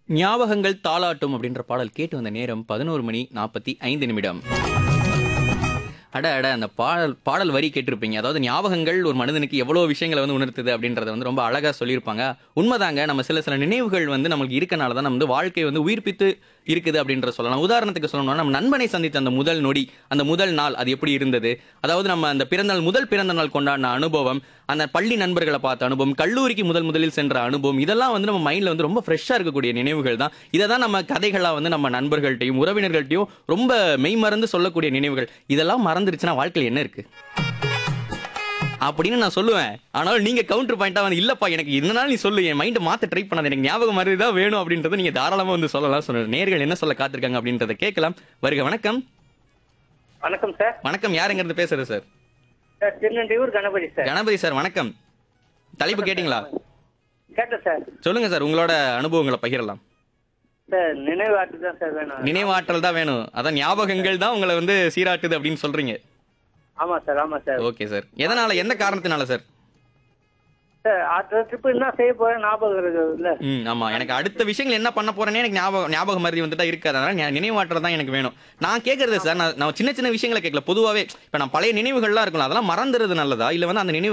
ஞாபகங்கள் தாளாட்டும் அப்படின்ற பாடல் கேட்டு வந்த நேரம் பதினோரு மணி நாற்பத்தி ஐந்து நிமிடம் அட அட அந்த பாடல் பாடல் வரி கேட்டிருப்பீங்க அதாவது ஞாபகங்கள் ஒரு மனிதனுக்கு எவ்வளோ விஷயங்களை வந்து உணர்த்துது அப்படின்றத வந்து ரொம்ப அழகாக சொல்லியிருப்பாங்க உண்மைதாங்க நம்ம சில சில நினைவுகள் வந்து நம்மளுக்கு இருக்கனால தான் நம்ம வந்து வாழ்க்கை வந்து உயிர்ப்பித்து இருக்குது அப்படின்ற சொல்லலாம் உதாரணத்துக்கு சொல்லணும்னா நம்ம நண்பனை சந்தித்த அந்த முதல் நொடி அந்த முதல் நாள் அது எப்படி இருந்தது அதாவது நம்ம அந்த பிறந்த நாள் முதல் பிறந்த நாள் கொண்டாடின அனுபவம் அந்த பள்ளி நண்பர்களை பார்த்த அனுபவம் கல்லூரிக்கு முதல் முதலில் சென்ற அனுபவம் இதெல்லாம் வந்து நம்ம மைண்ட்ல வந்து ரொம்ப ஃப்ரெஷ்ஷாக இருக்கக்கூடிய நினைவுகள் தான் இதை தான் நம்ம கதைகளா வந்து நம்ம நண்பர்கள்ட்டையும் உறவினர்கள்ட்டையும் ரொம்ப மெய்மறந்து சொல்லக்கூடிய நினைவுகள் இதெல்லாம் மறந்துருச்சுன்னா வாழ்க்கையில் என்ன இருக்கு அப்படின்னு நான் சொல்லுவேன் ஆனால் நீங்க கவுண்டர் பாயிண்டா வந்து இல்லப்பா எனக்கு இதனால நீ சொல்லு என் மைண்டை மாத்த ட்ரை பண்ணாத எனக்கு ஞாபகம் மாதிரி தான் வேணும் அப்படின்றத நீங்க தாராளமா வந்து சொல்லலாம் சொல்லுங்க நேர்கள் என்ன சொல்ல காத்திருக்காங்க அப்படின்றத கேட்கலாம் வருக வணக்கம் வணக்கம் சார் வணக்கம் யாருங்கிறது பேசுறது sir sir Tirunelvelur Ganapathi sir Ganapathi sir வணக்கம் தலைப்பு கேட்டிங்களா கேட்டேன் சார் சொல்லுங்க சார் உங்களோட அனுபவங்களை பகிரலாம் சார் நினைவாட்டு தான் சார் வேணும் நினைவாற்றல் தான் வேணும் அதான் ஞாபகங்கள் தான் உங்களை வந்து சீராட்டுது அப்படின்னு சொல்றீங்க ஆமா சார் ஆமா சார் ஓகே சார் எதனால எந்த காரணத்தினால சார் சார் அடுத்த ட்ரிப் என்ன செய்ய போறேன் ஞாபகம் இருக்குது இல்ல ம் ஆமா எனக்கு அடுத்த விஷயங்கள் என்ன பண்ண போறேனே எனக்கு ஞாபகம் ஞாபகம் மருதி வந்துட்டா இருக்காது அதனால ஞா- நினைவாற்றல் தான் எனக்கு வேணும் நான் கேட்கறது சார் நான் நான் சின்ன சின்ன விஷயங்களை கேட்கல பொதுவாவே இப்ப நான் பழைய நினைவுகள்லாம் இருக்கலாம் அதெல்லாம் மறந்துறது நல்லதா இல்ல வந்து அந்த நினைவு